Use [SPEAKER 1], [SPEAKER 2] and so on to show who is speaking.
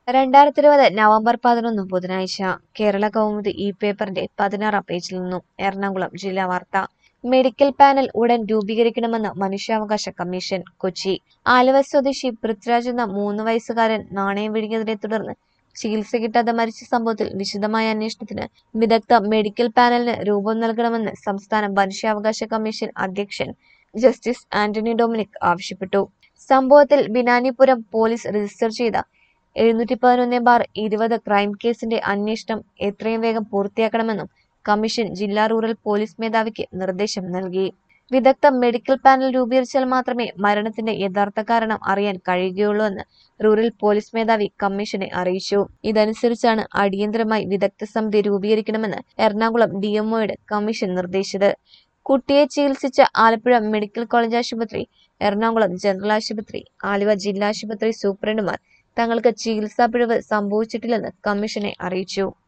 [SPEAKER 1] രണ്ടായിരത്തി ഇരുപത് നവംബർ പതിനൊന്ന് ബുധനാഴ്ച കേരള കൗമുദി ഈ പേപ്പറിന്റെ പതിനാറാം പേജിൽ നിന്നും എറണാകുളം ജില്ലാ വാർത്ത മെഡിക്കൽ പാനൽ ഉടൻ രൂപീകരിക്കണമെന്ന് മനുഷ്യാവകാശ കമ്മീഷൻ കൊച്ചി ആലുവ സ്വദേശി പൃഥ്വിരാജ് എന്ന മൂന്ന് വയസ്സുകാരൻ നാണയം വിഴുങ്ങിയതിനെ തുടർന്ന് ചികിത്സ കിട്ടാതെ മരിച്ച സംഭവത്തിൽ വിശദമായ അന്വേഷണത്തിന് വിദഗ്ധ മെഡിക്കൽ പാനലിന് രൂപം നൽകണമെന്ന് സംസ്ഥാന മനുഷ്യാവകാശ കമ്മീഷൻ അധ്യക്ഷൻ ജസ്റ്റിസ് ആന്റണി ഡൊമിനിക് ആവശ്യപ്പെട്ടു സംഭവത്തിൽ ബിനാനിപുരം പോലീസ് രജിസ്റ്റർ ചെയ്ത എഴുന്നൂറ്റി പതിനൊന്ന് ബാർ ഇരുപത് ക്രൈം കേസിന്റെ അന്വേഷണം എത്രയും വേഗം പൂർത്തിയാക്കണമെന്നും കമ്മീഷൻ ജില്ലാ റൂറൽ പോലീസ് മേധാവിക്ക് നിർദ്ദേശം നൽകി വിദഗ്ധ മെഡിക്കൽ പാനൽ രൂപീകരിച്ചാൽ മാത്രമേ മരണത്തിന്റെ യഥാർത്ഥ കാരണം അറിയാൻ കഴിയുകയുള്ളൂ എന്ന് റൂറൽ പോലീസ് മേധാവി കമ്മീഷനെ അറിയിച്ചു ഇതനുസരിച്ചാണ് അടിയന്തരമായി വിദഗ്ധ സമിതി രൂപീകരിക്കണമെന്ന് എറണാകുളം ഡിഎംഒയുടെ കമ്മീഷൻ നിർദ്ദേശിച്ചത് കുട്ടിയെ ചികിത്സിച്ച ആലപ്പുഴ മെഡിക്കൽ കോളേജ് ആശുപത്രി എറണാകുളം ജനറൽ ആശുപത്രി ആലുവ ജില്ലാ ആശുപത്രി സൂപ്രണ്ടുമാർ തങ്ങൾക്ക് ചികിത്സാ പിഴവ് സംഭവിച്ചിട്ടില്ലെന്ന് കമ്മീഷനെ അറിയിച്ചു